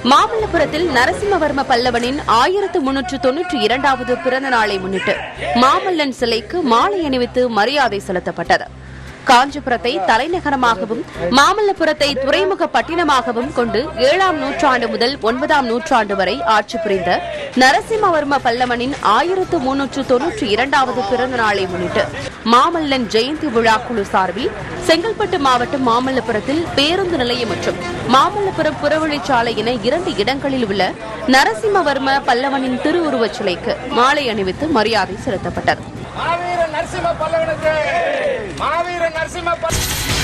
மாமல்லபுரத்தில் நரசிம்மவர்ம பல்லவனின் ஆயிரத்து முன்னூற்று தொன்னூற்றி இரண்டாவது பிறந்த நாளை முன்னிட்டு மாமல்லன் சிலைக்கு மாலை அணிவித்து மரியாதை செலுத்தப்பட்டது காஞ்சிபுரத்தை தலைநகரமாகவும் மாமல்லபுரத்தை துறைமுக பட்டினமாகவும் கொண்டு ஏழாம் நூற்றாண்டு முதல் ஒன்பதாம் நூற்றாண்டு வரை ஆட்சி புரிந்த நரசிம்மவர்ம பல்லவனின் ஆயிரத்து முன்னூற்று தொன்னூற்றி இரண்டாவது பிறந்த நாளை முன்னிட்டு மாமல்லன் ஜெயந்தி விழா குழு சார்பில் செங்கல்பட்டு மாவட்டம் மாமல்லபுரத்தில் பேருந்து நிலையம் மற்றும் மாமல்லபுரம் புறவழிச்சாலை என இரண்டு இடங்களில் உள்ள நரசிம்மவர்ம பல்லவனின் திருவுருவச் சிலைக்கு மாலை அணிவித்து மரியாதை செலுத்தப்பட்டது மாவீர நரசிம்ம பல்லவனுக்கு மாவீர நரசிம்ம பல்லவனுக்கு